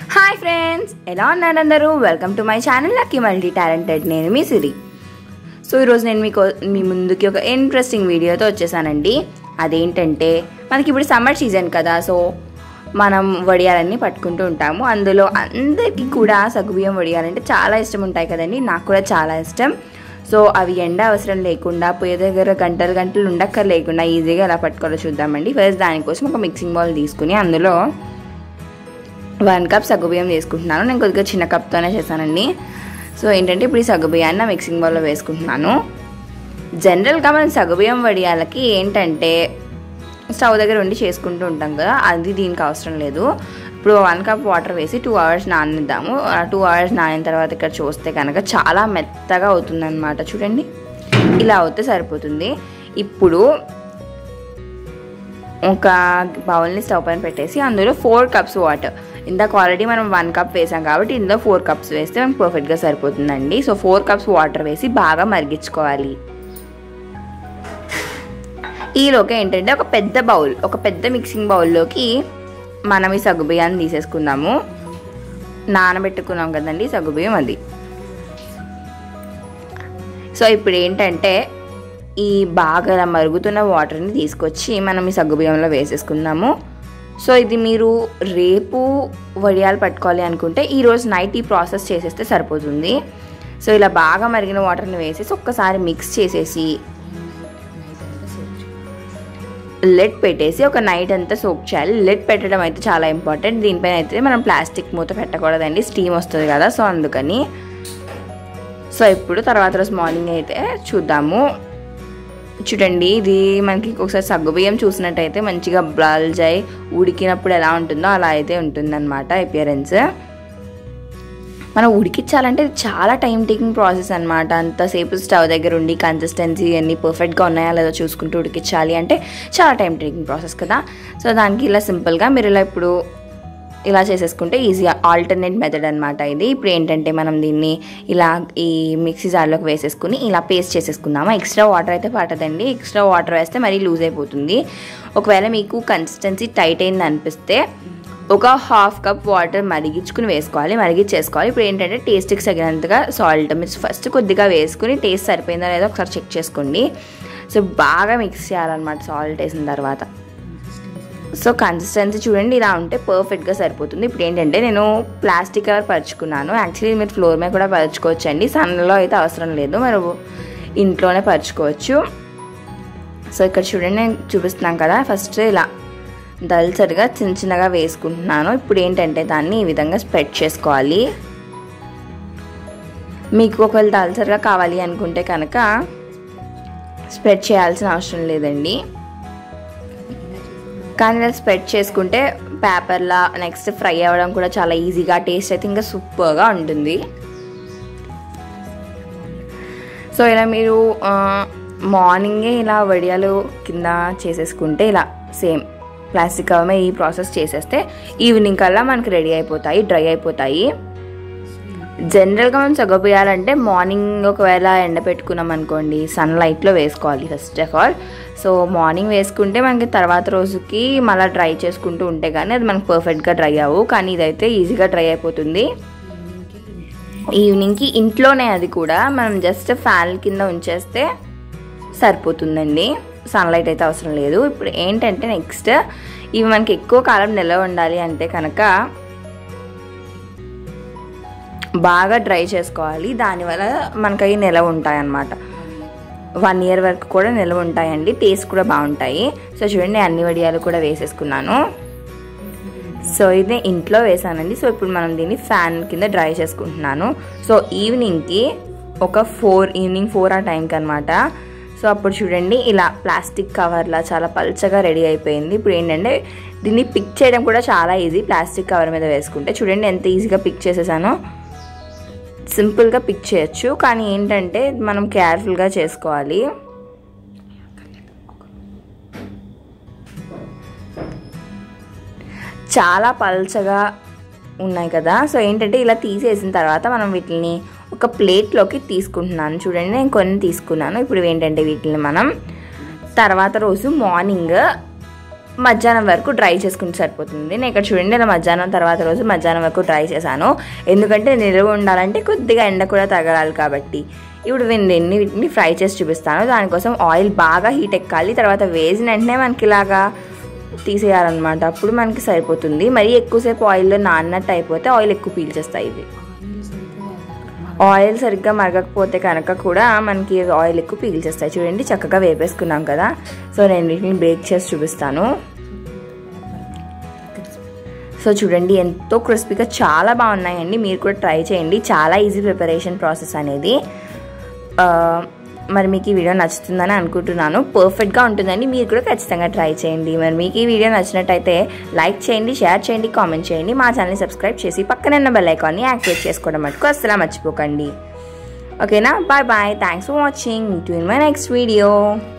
hi friends ఎలా ఉన్నారు అందరూ welcome to my channel lucky multi talented నేను మీ సిరి సో ఈరోజు నేను మీకు మీ ముందుకి ఒక ఇంట్రెస్టింగ్ వీడియోతో వచ్చేసానండి అదేంటంటే మనకి ఇప్పుడు సమ్మర్ సీజన్ కదా సో మనం వడియాలన్నీ పట్టుకుంటూ ఉంటాము అందులో అందరికీ కూడా సగ్గుబియ్యం వడియాలంటే చాలా ఇష్టం ఉంటాయి కదండి నాకు కూడా చాలా ఇష్టం సో అవి ఎండ అవసరం లేకుండా పొయ్యి దగ్గర గంటలు గంటలు ఉండక్కర్ లేకుండా ఈజీగా ఎలా పట్టుకోవాలో చూద్దామండి ఫస్ట్ దానికోసం ఒక మిక్సింగ్ బౌల్ తీసుకుని అందులో వన్ కప్ సగ్గుబియ్యం తీసుకుంటున్నాను నేను కొద్దిగా చిన్న కప్తోనే చేశానండి సో ఏంటంటే ఇప్పుడు ఈ సగ్గుబియ్యాన్ని నా మిక్సింగ్ బౌల్లో వేసుకుంటున్నాను జనరల్గా మనం సగ్గుబియ్యం వడియాలకి ఏంటంటే స్టవ్ దగ్గర ఉండి చేసుకుంటూ ఉంటాం కదా అది దీనికి అవసరం లేదు ఇప్పుడు వన్ కప్ వాటర్ వేసి టూ అవర్స్ నానిద్దాము టూ అవర్స్ నానిన తర్వాత ఇక్కడ చూస్తే కనుక చాలా మెత్తగా అవుతుందన్నమాట చూడండి ఇలా అవుతే సరిపోతుంది ఇప్పుడు ఒక బౌల్ని స్టవ్ పైన పెట్టేసి అందులో ఫోర్ కప్స్ వాటర్ ఇందాక ఆల్రెడీ మనం వన్ కప్ వేసాం కాబట్టి ఇందులో ఫోర్ కప్స్ వేస్తే మనకు పర్ఫెక్ట్గా సరిపోతుందండి సో ఫోర్ కప్స్ వాటర్ వేసి బాగా మరిగించుకోవాలి ఈలోకి ఏంటంటే ఒక పెద్ద బౌల్ ఒక పెద్ద మిక్సింగ్ బౌల్లోకి మనం ఈ సగ్గుబియ్యాన్ని తీసేసుకుందాము నానబెట్టుకున్నాం కదండి సగ్గుబియ్యం అది సో ఇప్పుడు ఏంటంటే ఈ బాగా మరుగుతున్న వాటర్ని తీసుకొచ్చి మనం ఈ సగ్గుబియ్యంలో వేసేసుకుందాము సో ఇది మీరు రేపు వడియాలు పట్టుకోవాలి అనుకుంటే ఈరోజు నైట్ ఈ ప్రాసెస్ చేసేస్తే సరిపోతుంది సో ఇలా బాగా మరిగిన వాటర్ని వేసేసి ఒక్కసారి మిక్స్ చేసేసి లెడ్ పెట్టేసి ఒక నైట్ అంతా సోక్ చేయాలి లెడ్ పెట్టడం అయితే చాలా ఇంపార్టెంట్ దీనిపైన అయితే మనం ప్లాస్టిక్ మూత పెట్టకూడదండి స్టీమ్ వస్తుంది కదా సో అందుకని సో ఇప్పుడు తర్వాత రోజు మార్నింగ్ అయితే చూద్దాము చూడండి ఇది మనకి ఒకసారి సగ్గుబియ్యం చూసినట్టయితే మంచిగా బ్లల్జ్ అయి ఉడికినప్పుడు ఎలా ఉంటుందో అలా అయితే ఉంటుందన్నమాట అపియరెన్స్ మనం ఉడికించాలంటే చాలా టైం టేకింగ్ ప్రాసెస్ అనమాట అంతసేపు స్టవ్ దగ్గర ఉండి కన్సిస్టెన్సీ అన్ని పర్ఫెక్ట్గా ఉన్నాయా లేదో చూసుకుంటూ ఉడికించాలి అంటే చాలా టైం టేకింగ్ ప్రాసెస్ కదా సో దానికి ఇలా సింపుల్గా మీరు ఇలా ఇప్పుడు ఇలా చేసేసుకుంటే ఈజీగా ఆల్టర్నేట్ మెథడ్ అనమాట ఇది ఇప్పుడు ఏంటంటే మనం దీన్ని ఇలా ఈ మిక్సీ జార్లోకి వేసేసుకుని ఇలా పేస్ట్ చేసేసుకుందాము ఎక్స్ట్రా వాటర్ అయితే పట్టదండి ఎక్స్ట్రా వాటర్ వేస్తే మరీ లూజ్ అయిపోతుంది ఒకవేళ మీకు కన్సిస్టెన్సీ టైట్ అయింది అనిపిస్తే ఒక హాఫ్ కప్ వాటర్ మరిగించుకుని వేసుకోవాలి మరిగించేసుకోవాలి ఇప్పుడు ఏంటంటే టేస్ట్కి తగినంతగా సాల్ట్ మీరు ఫస్ట్ కొద్దిగా వేసుకుని టేస్ట్ సరిపోయిందా లేదో ఒకసారి చెక్ చేసుకోండి సో బాగా మిక్స్ చేయాలన్నమాట సాల్ట్ వేసిన తర్వాత సో కన్సిస్టెన్సీ చూడండి ఇలా ఉంటే పర్ఫెక్ట్గా సరిపోతుంది ఇప్పుడు ఏంటంటే నేను ప్లాస్టిక్ కవర్ పరుచుకున్నాను యాక్చువల్లీ మీరు ఫ్లోర్ మీద కూడా పరుచుకోవచ్చు అండి సన్లో అయితే అవసరం లేదు మీరు ఇంట్లోనే పరుచుకోవచ్చు సో ఇక్కడ చూడండి నేను చూపిస్తున్నాను కదా ఫస్ట్ ఇలా దల్సరిగా చిన్న చిన్నగా వేసుకుంటున్నాను ఇప్పుడు ఏంటంటే దాన్ని ఈ విధంగా స్ప్రెడ్ చేసుకోవాలి మీకు ఒకవేళ దల్సరిగా కావాలి అనుకుంటే కనుక స్ప్రెడ్ చేయాల్సిన అవసరం లేదండి కానీ ఇలా స్ప్రెడ్ చేసుకుంటే పేపర్లా నెక్స్ట్ ఫ్రై అవ్వడం కూడా చాలా ఈజీగా టేస్ట్ అయితే ఇంకా సూపర్గా ఉంటుంది సో ఇలా మీరు మార్నింగే ఇలా వడియాలు కింద చేసేసుకుంటే ఇలా సేమ్ ప్లాస్టిక్ కవర్ ఈ ప్రాసెస్ చేసేస్తే ఈవినింగ్ కల్లా మనకి రెడీ అయిపోతాయి డ్రై అయిపోతాయి జనరల్గా మనం సగపోయాలంటే మార్నింగ్ ఒకవేళ ఎండ పెట్టుకున్నాం అనుకోండి సన్లైట్లో వేసుకోవాలి first of all so morning వేసుకుంటే మనకి తర్వాత రోజుకి మళ్ళీ డ్రై చేసుకుంటూ ఉంటే కానీ అది మనకి పర్ఫెక్ట్గా డ్రై అవ్వు కానీ ఇదైతే ఈజీగా డ్రై అయిపోతుంది ఈవినింగ్కి ఇంట్లోనే అది కూడా మనం జస్ట్ ఫ్యాన్ కింద ఉంచేస్తే సరిపోతుందండి సన్లైట్ అయితే అవసరం లేదు ఇప్పుడు ఏంటంటే నెక్స్ట్ ఇవి మనకి ఎక్కువ కాలం నిల్వ ఉండాలి అంటే కనుక బాగా డ్రై చేసుకోవాలి దానివల్ల మనకి అవి నిలవ ఉంటాయి అన్నమాట వన్ ఇయర్ వరకు కూడా నిల్వ ఉంటాయండి టేస్ట్ కూడా బాగుంటాయి సో చూడండి అన్ని వడియాలు కూడా వేసేసుకున్నాను సో ఇది ఇంట్లో వేసానండి సో ఇప్పుడు మనం దీన్ని ఫ్యాన్ కింద డ్రై చేసుకుంటున్నాను సో ఈవినింగ్కి ఒక ఫోర్ ఈవినింగ్ ఫోర్ ఆ టైంకి అనమాట సో అప్పుడు చూడండి ఇలా ప్లాస్టిక్ కవర్లా చాలా పల్చగా రెడీ అయిపోయింది ఇప్పుడు ఏంటంటే దీన్ని పిక్ చేయడం కూడా చాలా ఈజీ ప్లాస్టిక్ కవర్ మీద వేసుకుంటే చూడండి ఎంత ఈజీగా పిక్ చేసేసానో సింపుల్గా పిక్ చేయొచ్చు కానీ ఏంటంటే మనం కేర్ఫుల్గా చేసుకోవాలి చాలా పల్చగా ఉన్నాయి కదా సో ఏంటంటే ఇలా తీసేసిన తర్వాత మనం వీటిని ఒక ప్లేట్లోకి తీసుకుంటున్నాను చూడండి నేను కొన్ని తీసుకున్నాను ఇప్పుడు ఏంటంటే వీటిని మనం తర్వాత రోజు మార్నింగ్ మధ్యాహ్నం వరకు డ్రై చేసుకుంటే సరిపోతుంది నేను ఇక్కడ చూడండి ఇలా మధ్యాహ్నం తర్వాత రోజు మధ్యాహ్నం వరకు డ్రై చేశాను ఎందుకంటే నిల్వ ఉండాలంటే కొద్దిగా ఎండ కూడా తగలాలి కాబట్టి ఇప్పుడు వీటిని వీటిని ఫ్రై చేసి చూపిస్తాను దానికోసం ఆయిల్ బాగా హీట్ ఎక్కాలి తర్వాత వేసిన వెంటనే మనకి ఇలాగా తీసేయాలన్నమాట అప్పుడు మనకి సరిపోతుంది మరీ ఎక్కువసేపు ఆయిల్లో నాన్నట్టు అయిపోతే ఆయిల్ ఎక్కువ పీల్చేస్తాయి ఇవి ఆయిల్ సరిగ్గా మరగకపోతే కనుక కూడా మనకి ఆయిల్ ఎక్కువ పీల్చేస్తాయి చూడండి చక్కగా వేపేసుకున్నాం కదా సో నేను వీటిని బ్రేక్ చేసి చూపిస్తాను సో చూడండి ఎంతో క్రిస్పీగా చాలా బాగున్నాయండి మీరు కూడా ట్రై చేయండి చాలా ఈజీ ప్రిపరేషన్ ప్రాసెస్ అనేది ఆ, మరి మీకు ఈ వీడియో నచ్చుతుందని అనుకుంటున్నాను పర్ఫెక్ట్గా ఉంటుందండి మీరు కూడా ఖచ్చితంగా ట్రై చేయండి మరి మీకు ఈ వీడియో నచ్చినట్టయితే లైక్ చేయండి షేర్ చేయండి కామెంట్ చేయండి మా ఛానల్ని సబ్స్క్రైబ్ చేసి పక్కన ఉన్న బెల్ ఐకాన్ని యాక్టివేట్ చేసుకోవడం మటుకు అస్సలు మర్చిపోకండి ఓకేనా bye bye thanks for watching to in my next video